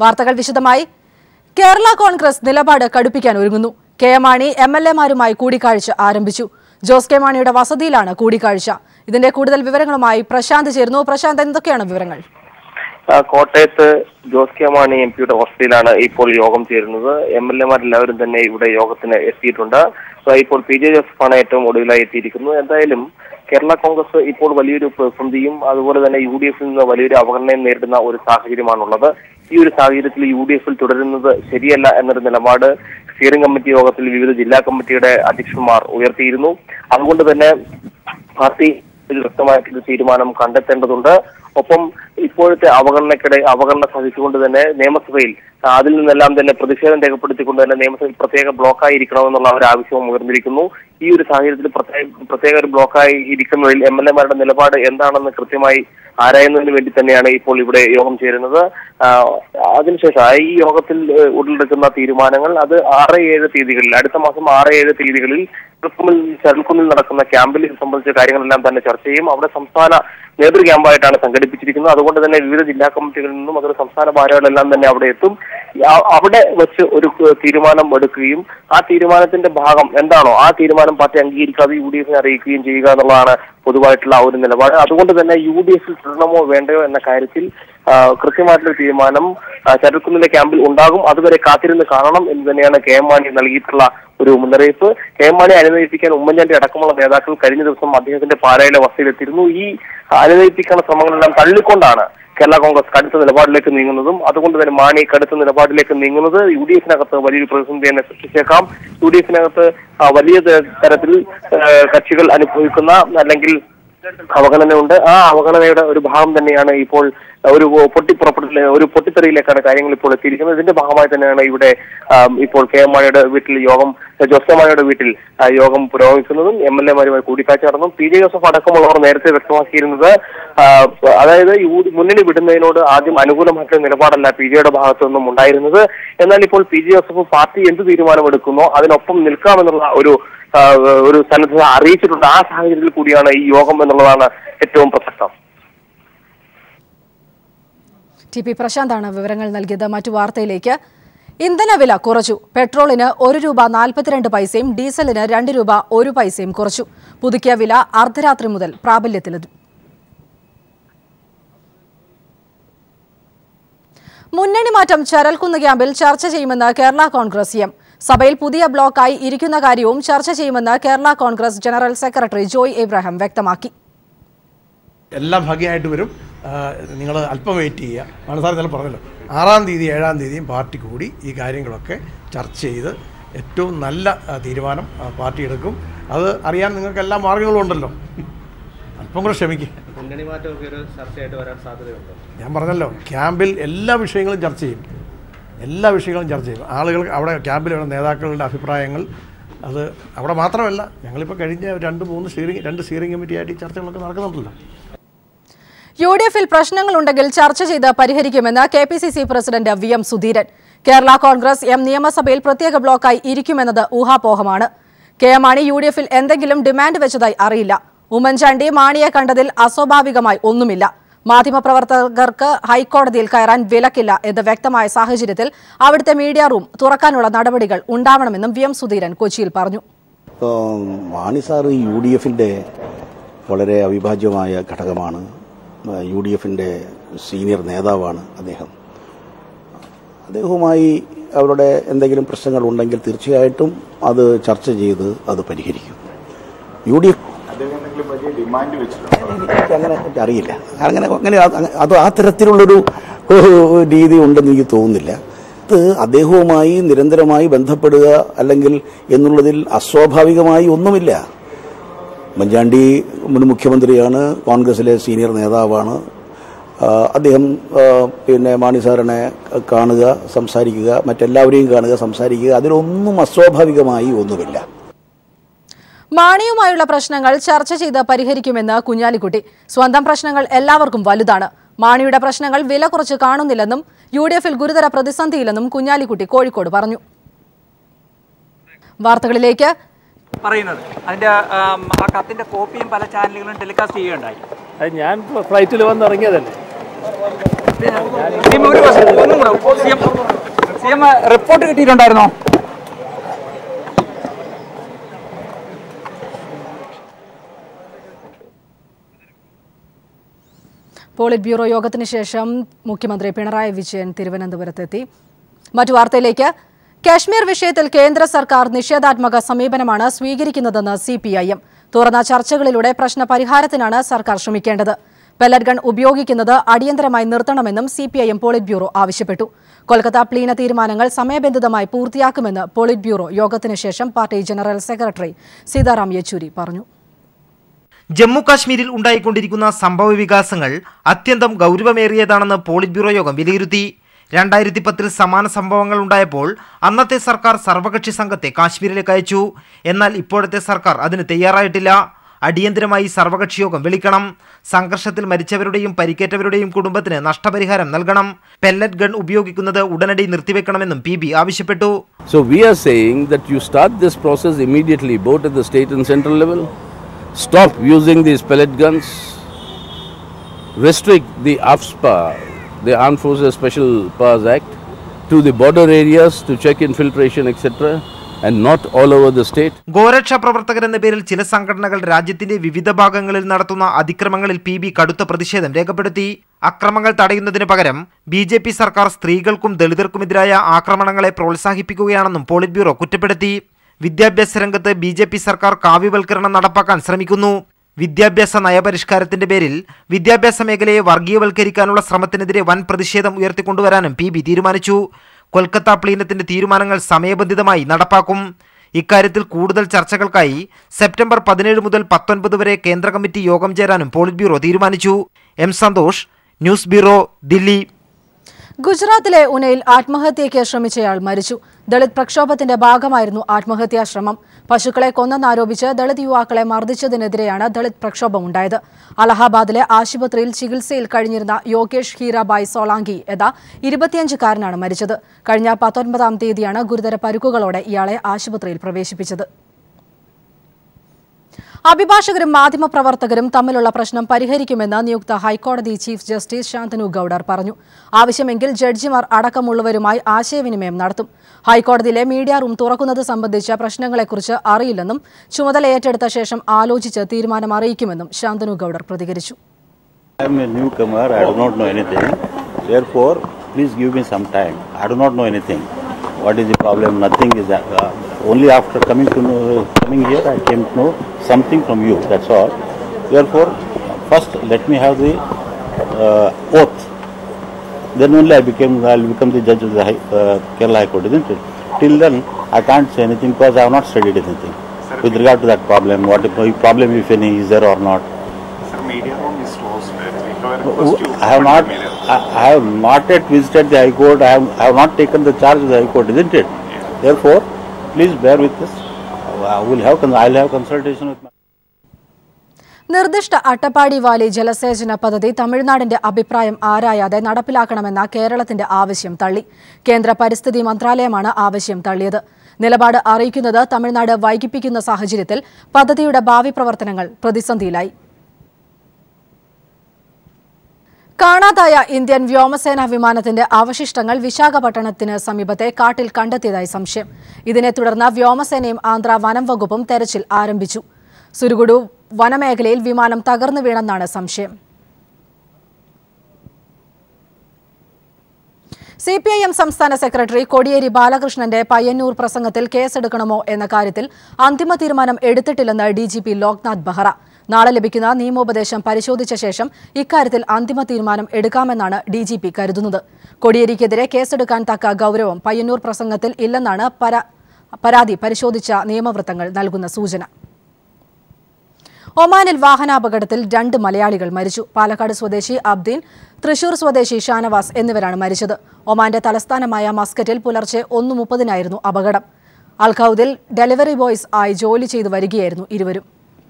വാർത്തകൾ വിശദമായി കേരള കോൺഗ്രസ് നിലപാട് കടുപ്പിക്കാൻ ഒരുങ്ങുന്നു K M Mani M L എമാരുമായി കൂടിക്കാഴ്ച ആരംഭിച്ചു ജോസ് കെ മാണിയുടെ വസതിയിലാണ് കൂടിക്കാഴ്ച ഇതിന്റെ കൂടുതൽ വിവരങ്ങളുമായി പ്രശാന്ത് ചേർന്നു പ്രശാന്ത് എന്തൊക്കെയാണ് വിവരങ്ങൾ ആ, കോട്ടയത്ത് ജോസ് കെ മാണി എം പിയുടെ ഹോസ്റ്റലിലാണ് ഇപ്പോൾ യോഗം ചേരുന്നത് എം എൽ എമാരെല്ലാവരും തന്നെ ഇവിടെ യോഗത്തിന് എത്തിയിട്ടുണ്ട് ആ, ഇപ്പോൾ പി ജെ ജോസഫാണ് ഏറ്റവും ഒടുവിലായി എത്തിയിരിക്കുന്നത് എന്തായാലും കേരള കോൺഗ്രസ് ഇപ്പോൾ വലിയൊരു പ്രതിസന്ധിയും അതുപോലെ തന്നെ യു ഡി എഫിൽ നിന്ന് വലിയൊരു അവഗണനയും നേരിടുന്ന ഒരു സാഹചര്യമാണുള്ളത് ഈ ഒരു സാഹചര്യത്തിൽ യു ഡി എഫിൽ തുടരുന്നത് ശരിയല്ല എന്നൊരു നിലപാട് സ്റ്റിയറിംഗ് കമ്മിറ്റി യോഗത്തിൽ വിവിധ ജില്ലാ കമ്മിറ്റിയുടെ അധ്യക്ഷന്മാർ ഉയർത്തിയിരുന്നു അതുകൊണ്ട് തന്നെ പാർട്ടി ഒരു വ്യക്തമായിട്ടൊരു തീരുമാനം കണ്ടെത്തേണ്ടതുണ്ട് ഒപ്പം ഇപ്പോഴത്തെ അവഗണനക്കിടെ അവഗണന സഹിച്ചുകൊണ്ട് തന്നെ നിയമസഭയിൽ ആ, അതിൽ നിന്നെല്ലാം തന്നെ പ്രതിഷേധം രേഖപ്പെടുത്തിക്കൊണ്ട് തന്നെ നിയമസഭയിൽ പ്രത്യേക ബ്ലോക്കായി ഇരിക്കണമെന്നുള്ള ഒരു ആവശ്യവും ഉയർന്നിരിക്കുന്നു ഈ ഒരു സാഹചര്യത്തിൽ പ്രത്യേക പ്രത്യേക ഒരു ബ്ലോക്കായി ഇരിക്കുന്നതിൽ എം എൽ എമാരുടെ നിലപാട് എന്താണെന്ന് കൃത്യമായി ആരായുന്നതിന് വേണ്ടി തന്നെയാണ് ഇപ്പോൾ ഇവിടെ യോഗം ചേരുന്നത് ആ, അതിനുശേഷം ആ, ഈ യോഗത്തിൽ ഏഹ്, ഉടലെടുക്കുന്ന തീരുമാനങ്ങൾ അത് ആറ് ഏഴ് തീയതികളിൽ അടുത്ത മാസം ആറ് ഏഴ് തീയതികളിൽ ചെറുക്കുന്നിൽ ചെറുക്കുന്നിൽ നടക്കുന്ന ക്യാമ്പിൽ ഇത് സംബന്ധിച്ച കാര്യങ്ങളെല്ലാം തന്നെ ചർച്ച ചെയ്യും അവിടെ സംസ്ഥാന നേതൃ ക്യാമ്പായിട്ടാണ് സംഘടിപ്പിച്ചിരിക്കുന്നത് അതുകൊണ്ട് തന്നെ വിവിധ ജില്ലാ കമ്മിറ്റികളിൽ നിന്നും അതുപോലെ സംസ്ഥാന ഭാരവാഹികളെല്ലാം തന്നെ അവിടെ എത്തും ആ- അവിടെ വെച്ച് ഒരു ക- തീരുമാനം എടുക്കുകയും ആ തീരുമാനത്തിന്റെ ഭാഗം എന്താണോ ആ തീരുമാനം പാർട്ടി അംഗീകരിക്കാതെ യു ഡി എഫിനെ അറിയിക്കുകയും ചെയ്യുക എന്നുള്ളതാണ് പൊതുവായിട്ടുള്ള ആ ഒരു നിലപാട് അതുകൊണ്ട് തന്നെ യു ഡി എഫിൽ തുടരണമോ വേണ്ടയോ എന്ന കാര്യത്തിൽ ആ, കൃത്യമായിട്ടുള്ള തീരുമാനം ആ, ചരക്കുന്നിലെ ക്യാമ്പിൽ ഉണ്ടാകും അതുവരെ കാത്തിരുന്ന് കാണണം എന്ന് തന്നെയാണ് കെ എം മാണി നൽകിയിട്ടുള്ള ഒരു മുന്നറിയിപ്പ് കെ എം മാണി അനുനയിപ്പിക്കാൻ ഉമ്മൻചാണ്ടി അടക്കമുള്ള നേതാക്കൾ കഴിഞ്ഞ ദിവസം അദ്ദേഹത്തിന്റെ പാലായിലെ വസതിയിലെത്തിയിരുന്നു ഈ അനുനയിപ്പിക്കുന്ന ശ്രമങ്ങളെല്ലാം തള്ളിക്കൊണ്ടാണ് കേരള കോൺഗ്രസ് കടുത്ത നിലപാടിലേക്ക് നീങ്ങുന്നതും അതുകൊണ്ട് തന്നെ മാണി കടുത്ത നിലപാടിലേക്ക് നീങ്ങുന്നത് യു ഡി എഫിനകത്ത് വലിയൊരു പ്രതിസന്ധി തന്നെ സൃഷ്ടിച്ചേക്കാം യു ഡി എഫിനകത്ത് ആ, വലിയ ത- തരത്തിൽ ആ, കക്ഷികൾ അനുഭവിക്കുന്ന അല്ലെങ്കിൽ അവഗണനയുണ്ട് ആ അവഗണനയുടെ ഒരു ഭാഗം തന്നെയാണ് ഇപ്പോൾ ഒരു പൊട്ടിപ്പുറപ്പെടൽ ഒരു പൊട്ടിത്തെറിയിലേക്കാണ് കാര്യങ്ങൾ ഇപ്പോൾ എത്തിയിരിക്കുന്നത് ഇതിന്റെ ഭാഗമായി തന്നെയാണ് ഇവിടെ ആം, ഇപ്പോൾ കെ എം മാണിയുടെ വീട്ടിൽ യോഗം ജോസ് കെ മാണിയുടെ വീട്ടിൽ ആ, യോഗം പുരോഗമിക്കുന്നതും എം എൽ എമാരുമായി കൂടിക്കാഴ്ച നടന്നു പി ജെ ജോസഫ് അടക്കമുള്ളവർ നേരത്തെ വ്യക്തമാക്കിയിരുന്നത് ആ, അതായത് യു ഡി- മുന്നണി വിടുന്നതിനോട് ആദ്യം അനുകൂലമായിട്ടുള്ള നിലപാടല്ല പി ജെയുടെ ഭാഗത്തു നിന്നും ഉണ്ടായിരുന്നത് എന്നാൽ ഇപ്പോൾ പി ജെ ജോസഫ് പാർട്ടി എന്ത് തീരുമാനമെടുക്കുന്നോ അതിനൊപ്പം നിൽക്കാമെന്നുള്ള ഒരു ആ, ഒരു സന്നദ്ധത അറിയിച്ചിട്ടുണ്ട് ആ സാഹചര്യത്തിൽ കൂടിയാണ് ഈ യോഗം എന്നുള്ളതാണ് ഏറ്റവും പ്രസക്തം ടി പി പ്രശാന്താണ് വിവരങ്ങൾ നൽകിയത് മറ്റു വാർത്തയിലേക്ക് ഇന്ധനവില കുറച്ചു പെട്രോളിന് ഒരു രൂപ നാൽപ്പത്തിരണ്ട് പൈസയും ഡീസലിന് രണ്ട് രൂപ ഒരു പൈസയും കുറച്ചു പുതുക്കിയ വില അർദ്ധരാത്രി മുതൽ പ്രാബല്യത്തിലെത്തും മുന്നണി മാറ്റം ചരൽക്കുന്ന് ക്യാമ്പിൽ ചർച്ച ചെയ്യുമെന്ന് കേരള കോൺഗ്രസ് എം സഭയിൽ പുതിയ ബ്ലോക്കായി ഇരിക്കുന്ന കാര്യവും ചർച്ച ചെയ്യുമെന്ന് കേരള കോൺഗ്രസ് ജനറൽ സെക്രട്ടറി ജോയ് എബ്രഹാം വ്യക്തമാക്കി എല്ലാം ഭംഗിയായിട്ട് വരും നിങ്ങൾ അല്പം വെയിറ്റ് ചെയ്യുക മനസാർ ഇന്നലെ പറഞ്ഞല്ലോ ആറാം തീയതി ഏഴാം തീയതിയും പാർട്ടി കൂടി ഈ കാര്യങ്ങളൊക്കെ ചർച്ച ചെയ്ത് ഏറ്റവും നല്ല ആ, തീരുമാനം ആ, പാർട്ടി എടുക്കും അത് അറിയാൻ നിങ്ങൾക്ക് എല്ലാ മാർഗങ്ങളും ഉണ്ടല്ലോ അല്പം കൂടെ ക്ഷമിക്കുക മുന്നണി മാറ്റമൊക്കെ ഒരു ചർച്ചയായിട്ട് വരാൻ സാധ്യതയുണ്ടോ ഞാൻ പറഞ്ഞല്ലോ ക്യാമ്പിൽ എല്ലാ വിഷയങ്ങളും ചർച്ച ചെയ്യും എല്ലാ വിഷയങ്ങളും ചർച്ച ചെയ്യും ആളുകൾ അവിടെ ക്യാമ്പിലുള്ള നേതാക്കളുടെ അഭിപ്രായങ്ങൾ അത് അവിടെ മാത്രമല്ല ഞങ്ങളിപ്പോൾ കഴിഞ്ഞ രണ്ട് മൂന്ന് സ്റ്റിയറിംഗ് രണ്ട് സ്റ്റിയറിംഗ് കമ്മിറ്റിയായിട്ട് ഈ ചർച്ചകളൊക്കെ നടക്കുന്നുണ്ടല്ലോ യു ഡി എഫിൽ പ്രശ്നങ്ങളുണ്ടെങ്കിൽ ചർച്ച ചെയ്ത് പരിഹരിക്കുമെന്ന് K P C C president V M Sudheeran Kerala Congress M നിയമസഭയിൽ പ്രത്യേക ബ്ലോക്കായി ഇരിക്കുമെന്നത് ഊഹാപോഹമാണ് K M Mani U D എഫിൽ എന്തെങ്കിലും ഡിമാൻഡ് വെച്ചതായി അറിയില്ല ഉമ്മൻചാണ്ടി മാണിയെ കണ്ടതിൽ അസ്വാഭാവികമായി ഒന്നുമില്ല മാധ്യമപ്രവർത്തകർക്ക് ഹൈക്കോടതിയിൽ കയറാൻ വിലക്കില്ല എന്ന് വ്യക്തമായ സാഹചര്യത്തിൽ അവിടുത്തെ മീഡിയ റൂം തുറക്കാനുള്ള നടപടികൾ ഉണ്ടാവണമെന്നും വി എം സുധീരൻ കൊച്ചിയിൽ പറഞ്ഞു ഉം, മാണി സാർ യു ഡി എഫിൻ്റെ വളരെ അവിഭാജ്യമായ ഘടകമാണ് യു ഡി എഫിൻ്റെ സീനിയർ നേതാവാണ് അദ്ദേഹം അദ്ദേഹവുമായി അവരുടെ എന്തെങ്കിലും പ്രശ്നങ്ങൾ ഉണ്ടെങ്കിൽ തീർച്ചയായിട്ടും അത് ചർച്ച ചെയ്ത് അത് പരിഹരിക്കും യു ഡി എഫ് അങ്ങനെ അറിയില്ല അങ്ങനെ അങ്ങനെ അത് അത് ആ തരത്തിലുള്ളൊരു ഏഹ്, രീതി ഉണ്ടെന്ന് എനിക്ക് തോന്നുന്നില്ല ഇത് അദ്ദേഹവുമായി നിരന്തരമായി ബന്ധപ്പെടുക അല്ലെങ്കിൽ എന്നുള്ളതിൽ അസ്വാഭാവികമായി ഒന്നുമില്ല ഉമ്മൻചാണ്ടി മുൻ മുഖ്യമന്ത്രിയാണ് കോൺഗ്രസിലെ സീനിയർ നേതാവാണ് ആ, അദ്ദേഹം ആ, പിന്നെ മാണി സാറിനെ കാണുക സംസാരിക്കുക മറ്റെല്ലാവരെയും കാണുക സംസാരിക്കുക അതിലൊന്നും അസ്വാഭാവികമായി ഒന്നുമില്ല മാണിയുമായുള്ള പ്രശ്നങ്ങൾ ചർച്ച ചെയ്ത് പരിഹരിക്കുമെന്ന് കുഞ്ഞാലിക്കുട്ടി സ്വന്തം പ്രശ്നങ്ങൾ എല്ലാവർക്കും വലുതാണ് മാണിയുടെ പ്രശ്നങ്ങൾ വില കുറച്ച് കാണുന്നില്ലെന്നും യു ഡി എഫിൽ ഗുരുതര പ്രതിസന്ധിയില്ലെന്നും കുഞ്ഞാലിക്കുട്ടി കോഴിക്കോട് പറഞ്ഞു വാർത്തകളിലേക്ക് പറയുന്നത് അതിന്റെ ആം, ആ കത്തിന്റെ കോപ്പിയും പല ചാനലുകളും ടെലികാസ്റ്റ് ചെയ്യുകയുണ്ടായി അത് ഞാൻ ഫ്ലൈറ്റിൽ വന്നിറങ്ങിയതല്ലേ സിഎം ഒരു പ്രശ്നം ഒന്നും കൂടെ സിഎം എന്തെങ്കിലും റിപ്പോർട്ട് കിട്ടിയിട്ടുണ്ടായിരുന്നോ പോളിറ്റ് ബ്യൂറോ യോഗത്തിന് ശേഷം മുഖ്യമന്ത്രി പിണറായി വിജയൻ തിരുവനന്തപുരത്തെത്തി മറ്റു വാർത്തയിലേക്ക് കാശ്മീർ വിഷയത്തിൽ കേന്ദ്ര സർക്കാർ നിഷേധാത്മക സമീപനമാണ് സ്വീകരിക്കുന്നതെന്ന് സി പി ഐ എം തുറന്ന ചർച്ചകളിലൂടെ പ്രശ്ന പരിഹാരത്തിനാണ് സർക്കാർ ശ്രമിക്കേണ്ടത് പെല്ലറ്റ് ഗൺ ഉപയോഗിക്കുന്നത് അടിയന്തരമായി നിർത്തണമെന്നും C P I M polit bureau ആവശ്യപ്പെട്ടു കൊൽക്കത്ത പ്ലീന തീരുമാനങ്ങൾ സമയബന്ധിതമായി പൂർത്തിയാക്കുമെന്ന് പോളിറ്റ് ബ്യൂറോ യോഗത്തിന് ശേഷം party general secretary Sitaram Yechury പറഞ്ഞു ജമ്മു കാശ്മീരിൽ ഉണ്ടായിക്കൊണ്ടിരിക്കുന്ന സംഭവ വികാസങ്ങൾ അത്യന്തം ഗൗരവമേറിയതാണെന്ന് പോളിറ്റ് ബ്യൂറോ യോഗം വിലയിരുത്തി രണ്ടായിരത്തി പത്തിൽ സമാന സംഭവങ്ങൾ ഉണ്ടായപ്പോൾ അന്നത്തെ സർക്കാർ സർവകക്ഷി സംഘത്തെ കാശ്മീരിലേക്ക് അയച്ചു എന്നാൽ ഇപ്പോഴത്തെ സർക്കാർ അതിന് തയ്യാറായിട്ടില്ല അടിയന്തരമായി സർവകക്ഷി യോഗം വിളിക്കണം സംഘർഷത്തിൽ മരിച്ചവരുടെയും പരിക്കേറ്റവരുടെയും കുടുംബത്തിന് നഷ്ടപരിഹാരം നൽകണം പെല്ലറ്റ് ഗൺ ഉപയോഗിക്കുന്നത് ഉടനടി നിർത്തിവെക്കണമെന്നും പി ബി ആവശ്യപ്പെട്ടു So we are saying that you start this process immediately, both at the state and central level. Stop using these pellet guns. Restrict the AFSPA, the Armed Forces Special Powers Act, to the border areas to check infiltration, etc., and not all over the state. ഗോരക്ഷാ പ്രവർത്തകരെന്ന പേരിൽ ചില സംഘടനകൾ രാജ്യത്തിന്റെ വിവിധ ഭാഗങ്ങളിൽ നടത്തുന്ന അതിക്രമങ്ങളിൽ P B കടുത്ത പ്രതിഷേധം രേഖപ്പെടുത്തി അക്രമങ്ങൾ തടയുന്നതിന് പകരം ബി ജെ പി സർക്കാർ സ്ത്രീകൾക്കും ദളിതർക്കുമെതിരായ ആക്രമണങ്ങളെ പ്രോത്സാഹിപ്പിക്കുകയാണെന്നും പോളിറ്റ് ബ്യൂറോ കുറ്റപ്പെടുത്തി വിദ്യാഭ്യാസ രംഗത്ത് ബി ജെ പി സർക്കാർ കാവ്യവൽക്കരണം നടപ്പാക്കാൻ ശ്രമിക്കുന്നു വിദ്യാഭ്യാസ നയപരിഷ്കാരത്തിന്റെ പേരിൽ വിദ്യാഭ്യാസ മേഖലയെ വർഗീയവൽക്കരിക്കാനുള്ള ശ്രമത്തിനെതിരെ വൻ പ്രതിഷേധം ഉയർത്തിക്കൊണ്ടുവരാനും പി ബി തീരുമാനിച്ചു കൊൽക്കത്ത പ്ലീനത്തിന്റെ തീരുമാനങ്ങൾ സമയബന്ധിതമായി നടപ്പാക്കും ഇക്കാര്യത്തിൽ കൂടുതൽ ചർച്ചകൾക്കായി സെപ്റ്റംബർ പതിനേഴ് മുതൽ പത്തൊൻപത് വരെ കേന്ദ്ര കമ്മിറ്റി യോഗം ചേരാനും പോളിറ്റ് ബ്യൂറോ തീരുമാനിച്ചു M Santhosh news bureau Delhi ഗുജറാത്തിലെ ഉനയിൽ ആത്മഹത്യയ്ക്ക് ശ്രമിച്ചയാൾ മരിച്ചു ദളിത് പ്രക്ഷോഭത്തിന്റെ ഭാഗമായിരുന്നു ആത്മഹത്യാ ശ്രമം പശുക്കളെ കൊന്നെന്നാരോപിച്ച് ദളിത് യുവാക്കളെ മർദ്ദിച്ചതിനെതിരെയാണ് ദളിത് പ്രക്ഷോഭമുണ്ടായത് അലഹാബാദിലെ ആശുപത്രിയിൽ ചികിത്സയിൽ കഴിഞ്ഞിരുന്ന യോഗേഷ് ഹീരാബായ് സോളാങ്കി എന്ന ഇരുപത്തിയഞ്ചുകാരനാണ് മരിച്ചത് കഴിഞ്ഞ പത്തൊൻപതാം തീയതിയാണ് ഗുരുതര പരുക്കുകളോടെ ഇയാളെ ആശുപത്രിയിൽ പ്രവേശിപ്പിച്ചത് അഭിഭാഷകരും മാധ്യമപ്രവർത്തകരും തമ്മിലുള്ള പ്രശ്നം പരിഹരിക്കുമെന്ന് നിയുക്ത ഹൈക്കോടതി ചീഫ് ജസ്റ്റിസ് ശാന്തനു ഗൌഡർ പറഞ്ഞു ആവശ്യമെങ്കിൽ ജഡ്ജിമാർ അടക്കമുള്ളവരുമായി ആശയവിനിമയം നടത്തും ഹൈക്കോടതിയിലെ മീഡിയ റൂം തുറക്കുന്നത് സംബന്ധിച്ച പ്രശ്നങ്ങളെക്കുറിച്ച് അറിയില്ലെന്നും ചുമതല ഏറ്റെടുത്ത ശേഷം ആലോചിച്ച് തീരുമാനം അറിയിക്കുമെന്നും ശാന്തനു ഗൌഡർ പ്രതികരിച്ചു I am a newcomer, I do not know anything. Therefore, please give me some time. I do not know anything. What is the problem? Nothing is that. Uh, only after coming to know, coming here, I came to know something from you. That's all. Therefore, first let me have the uh, oath. Then only I became, I will become the judge of the high, uh, Kerala High Court, isn't it? Till then, I can't say anything because I have not studied anything. With regard to that problem, what if, problem, if any, is there or not? I have not. I, I have not yet visited the High Court. I have, I have not taken the charge of the High Court, isn't it? Therefore, please bear with us. I will have. con- I'll have consultation with my. നിർദ്ദിഷ്ട Attappadi Valley ജലസേചന പദ്ധതി തമിഴ്നാടിന്റെ അഭിപ്രായം ആരായാതെ നടപ്പിലാക്കണമെന്ന കേരളത്തിന്റെ ആവശ്യം തള്ളി കേന്ദ്ര പരിസ്ഥിതി മന്ത്രാലയമാണ് ആവശ്യം തള്ളിയത് നിലപാട് അറിയിക്കുന്നത് തമിഴ്നാട് വൈകിപ്പിക്കുന്ന സാഹചര്യത്തിൽ പദ്ധതിയുടെ ഭാവി പ്രവർത്തനങ്ങൾ പ്രതിസന്ധിയിലായി കാണാതായ ഇന്ത്യൻ വ്യോമസേനാ വിമാനത്തിന്റെ അവശിഷ്ടങ്ങൾ വിശാഖപട്ടണത്തിന് സമീപത്തെ കാട്ടിൽ കണ്ടെത്തിയതായി സംശയം ഇതിനെ തുടർന്ന് വ്യോമസേനയും ആന്ധ്ര വനം വകുപ്പും തെരച്ചിൽ ആരംഭിച്ചു സുരുകുടു വനമേഖലയിൽ വിമാനം തകർന്നു വീണെന്നാണ് സംശയം സി പി ഐ എം സംസ്ഥാന സെക്രട്ടറി കോടിയേരി ബാലകൃഷ്ണന്റെ പയ്യന്നൂർ പ്രസംഗത്തിൽ കേസെടുക്കണമോ എന്ന കാര്യത്തിൽ അന്തിമ തീരുമാനം എടുത്തിട്ടില്ലെന്ന് D G P Loknath Behera നാളെ ലഭിക്കുന്ന നിയമോപദേശം പരിശോധിച്ച ശേഷം ഇക്കാര്യത്തിൽ അന്തിമ തീരുമാനം എടുക്കാമെന്നാണ് ഡി ജി പി കരുതുന്നത് കോടിയേരിക്കെതിരെ കേസെടുക്കാൻ തക്ക ഗൌരവം പയ്യന്നൂർ പ്രസംഗത്തിൽ ഇല്ലെന്നാണ് പരാ- പരാതി പരിശോധിച്ച നിയമവൃത്തങ്ങൾ നൽകുന്ന സൂചന ഒമാനിൽ വാഹനാപകടത്തിൽ രണ്ട് മലയാളികൾ മരിച്ചു പാലക്കാട് സ്വദേശി അബ്ദീൻ തൃശൂർ സ്വദേശി ഷാനവാസ് എന്നിവരാണ് മരിച്ചത് ഒമാന്റെ തലസ്ഥാനമായ മസ്കറ്റിൽ പുലർച്ചെ ഒന്ന് മുപ്പതിനായിരുന്നു അപകടം അൽഖൌദിൽ ഡെലിവറി ബോയ്സ് ആയി ജോലി ചെയ്തു വരികയായിരുന്നു ഇരുവരും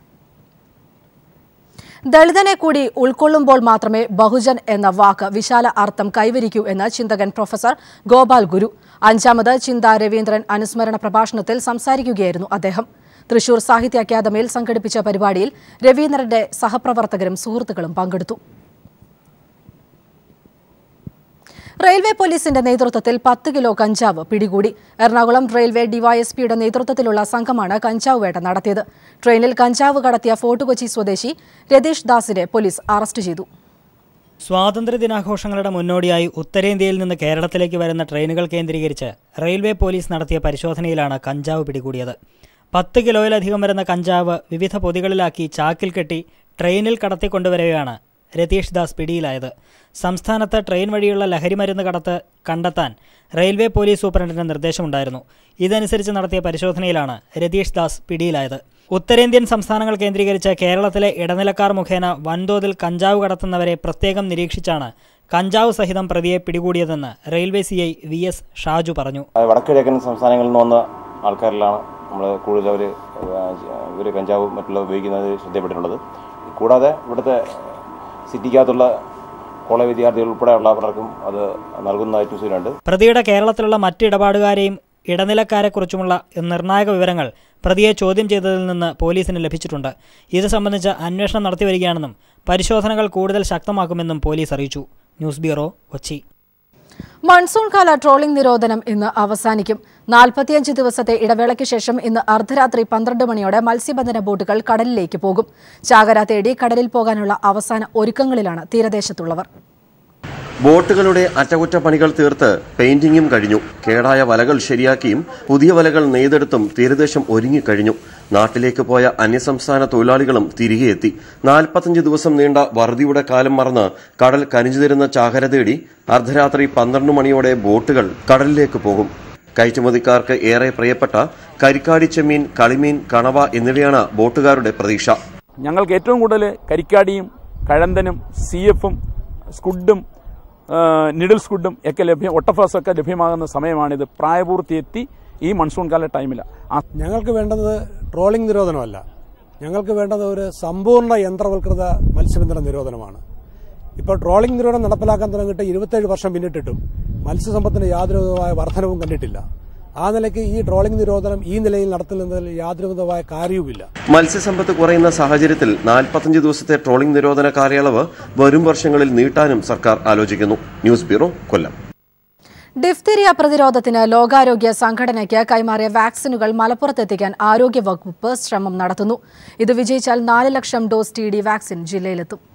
ദളിതനെ കൂടി ഉൾക്കൊള്ളുമ്പോൾ മാത്രമേ ബഹുജൻ എന്ന വാക്ക് വിശാല അർത്ഥം കൈവരിക്കൂ എന്ന് ചിന്തകൻ പ്രൊഫസർ ഗോപാൽ ഗുരു അഞ്ചാമത് ചിന്ത രവീന്ദ്രൻ അനുസ്മരണ പ്രഭാഷണത്തിൽ സംസാരിക്കുകയായിരുന്നു അദ്ദേഹം തൃശൂർ സാഹിത്യ അക്കാദമിയിൽ സംഘടിപ്പിച്ച പരിപാടിയിൽ രവീന്ദ്രന്റെ സഹപ്രവർത്തകരും സുഹൃത്തുക്കളും പങ്കെടുത്തു റെയിൽവേ പോലീസിന്റെ നേതൃത്വത്തിൽ പത്ത് കിലോ കഞ്ചാവ് പിടികൂടി എറണാകുളം റെയിൽവേ ഡിവൈഎസ്പിയുടെ നേതൃത്വത്തിലുള്ള സംഘമാണ് കഞ്ചാവ് വേട്ട നടത്തിയത് ട്രെയിനിൽ കഞ്ചാവ് കടത്തിയ ഫോർട്ട് കൊച്ചി സ്വദേശി രതീഷ് ദാസിനെ പോലീസ് അറസ്റ്റ് ചെയ്തു സ്വാതന്ത്ര്യ ദിനാഘോഷങ്ങളുടെ മുന്നോടിയായി ഉത്തരേന്ത്യയിൽ നിന്ന് കേരളത്തിലേക്ക് വരുന്ന ട്രെയിനുകൾ കേന്ദ്രീകരിച്ച് റെയിൽവേ പോലീസ് നടത്തിയ പരിശോധനയിലാണ് കഞ്ചാവ് പിടികൂടിയത് പത്ത് കിലോയിലധികം വരുന്ന കഞ്ചാവ് വിവിധ പൊതികളിലാക്കി ചാക്കിൽ കെട്ടി ട്രെയിനിൽ കടത്തിക്കൊണ്ടുവരവെയാണ് രതീഷ് ദാസ് പിടിയിലായത് സംസ്ഥാനത്ത് ട്രെയിൻ വഴിയുള്ള ലഹരിമരുന്ന് കടത്ത് കണ്ടെത്താൻ റെയിൽവേ പോലീസ് സൂപ്രണ്ടിന് നിർദ്ദേശമുണ്ടായിരുന്നു ഇതനുസരിച്ച് നടത്തിയ പരിശോധനയിലാണ് രതീഷ് ദാസ് പിടിയിലായത് ഉത്തരേന്ത്യൻ സംസ്ഥാനങ്ങൾ കേന്ദ്രീകരിച്ച് കേരളത്തിലെ ഇടനിലക്കാർ മുഖേന വൻതോതിൽ കഞ്ചാവ് കടത്തുന്നവരെ പ്രത്യേകം നിരീക്ഷിച്ചാണ് കഞ്ചാവ് സഹിതം പ്രതിയെ പിടികൂടിയതെന്ന് railway C I V S Shaju പറഞ്ഞു വടക്കിഴക്കൻ സംസ്ഥാനങ്ങളിൽ നിന്ന് വന്ന ആൾക്കാരിലാണ് നമ്മൾ കൂടുതൽ അവർ ഇവർ കഞ്ചാവ് മറ്റുള്ള ഉപയോഗിക്കുന്നത് ശ്രദ്ധപ്പെട്ടിട്ടുള്ളത് കൂടാതെ ഇവിടുത്തെ സിറ്റിക്കകത്തുള്ള കോളേജ് വിദ്യാർത്ഥികൾ ഉൾപ്പെടെയുള്ള പലർക്കും അത് നൽകുന്നതായിട്ട് സൂചനയുണ്ട് പ്രതിയുടെ കേരളത്തിലുള്ള മറ്റ് ഇടപാടുകാരെയും ഇടനിലക്കാരെക്കുറിച്ചുമുള്ള നിർണായക വിവരങ്ങൾ പ്രതിയെ ചോദ്യം ചെയ്തതിൽ നിന്ന് പോലീസിന് ലഭിച്ചിട്ടുണ്ട് ഇത് സംബന്ധിച്ച് അന്വേഷണം നടത്തിവരികയാണെന്നും പരിശോധനകൾ കൂടുതൽ ശക്തമാക്കുമെന്നും പോലീസ് അറിയിച്ചു ന്യൂസ് ബ്യൂറോ കൊച്ചി മൺസൂൺ കാല ട്രോളിംഗ് നിരോധനം ഇന്ന് അവസാനിക്കും നാൽപ്പത്തിയഞ്ച് ദിവസത്തെ ഇടവേളയ്ക്ക് ശേഷം ഇന്ന് അർദ്ധരാത്രി പന്ത്രണ്ട് മണിയോടെ മത്സ്യബന്ധന ബോട്ടുകൾ കടലിലേക്ക് പോകും ചാകര തേടി കടലിൽ പോകാനുള്ള അവസാന ഒരുക്കങ്ങളിലാണ് തീരദേശത്തുള്ളവർ ബോട്ടുകളുടെ അറ്റകുറ്റപ്പണികൾ തീർത്ത് പെയിന്റിംഗും കഴിഞ്ഞു കേടായ വലകൾ ശരിയാക്കിയും പുതിയ വലകൾ നെയ്തെടുത്തും തീരദേശം ഒരുങ്ങിക്കഴിഞ്ഞു നാട്ടിലേക്ക് പോയ അന്യസംസ്ഥാന തൊഴിലാളികളും തിരികെ എത്തി നാൽപ്പത്തഞ്ച് ദിവസം നീണ്ട വറുതിയുടെ കാലം മറന്ന് കടൽ കനിഞ്ഞു തരുന്ന ചാകര തേടി അർദ്ധരാത്രി പന്ത്രണ്ട് മണിയോടെ ബോട്ടുകൾ കടലിലേക്ക് പോകും കയറ്റുമതിക്കാർക്ക് ഏറെ പ്രിയപ്പെട്ട കരിക്കാടി ചെമ്മീൻ കളിമീൻ കണവ എന്നിവയാണ് ബോട്ടുകാരുടെ പ്രതീക്ഷ ഞങ്ങൾക്ക് ഏറ്റവും കൂടുതൽ കരിക്കാടിയും കഴന്തനും സി എഫും സ്കുഡും നിഡിൽ സ്കുഡും ഒക്കെ ലഭ്യം ഒട്ടഫാസും ഒക്കെ ലഭ്യമാകുന്ന സമയമാണിത് പ്രായപൂർത്തിയെത്തി ഈ മൺസൂൺ കാല ടൈമിലാണ് ഞങ്ങൾക്ക് വേണ്ടത് ട്രോളിംഗ് നിരോധനമല്ല ഞങ്ങൾക്ക് വേണ്ടത് ഒരു സമ്പൂർണ്ണ യന്ത്രവൽകൃത മത്സ്യബന്ധന നിരോധനമാണ് ഇപ്പോൾ ട്രോളിംഗ് നിരോധനം നടപ്പിലാക്കാൻ തുടങ്ങിയിട്ട് ഇരുപത്തേഴ് വർഷം പിന്നിട്ടിട്ടും മത്സ്യസമ്പത്തിന് യാതൊരു വിധമായ വർധനവും കണ്ടിട്ടില്ല ആ നിലയ്ക്ക് ഈ ട്രോളിംഗ് നിരോധനം ഈ നിലയിൽ നടത്തുന്നതിൽ യാതൊരു വിധമായ കാര്യവുമില്ല മത്സ്യസമ്പത്ത് കുറയുന്ന സാഹചര്യത്തിൽ നാൽപ്പത്തഞ്ച് ദിവസത്തെ ട്രോളിംഗ് നിരോധന കാലയളവ് വരും വർഷങ്ങളിൽ നീട്ടാനും സർക്കാർ ആലോചിക്കുന്നു ന്യൂസ് ബ്യൂറോ കൊല്ലം ഡിഫ്തീരിയ പ്രതിരോധത്തിന് ലോകാരോഗ്യ സംഘടനയ്ക്ക് കൈമാറിയ വാക്സിനുകൾ മലപ്പുറത്തെത്തിക്കാൻ ആരോഗ്യ വകുപ്പ് ശ്രമം നടത്തുന്നു ഇത് വിജയിച്ചാൽ നാല് lakh dose T D vaccine ജില്ലയിലെത്തും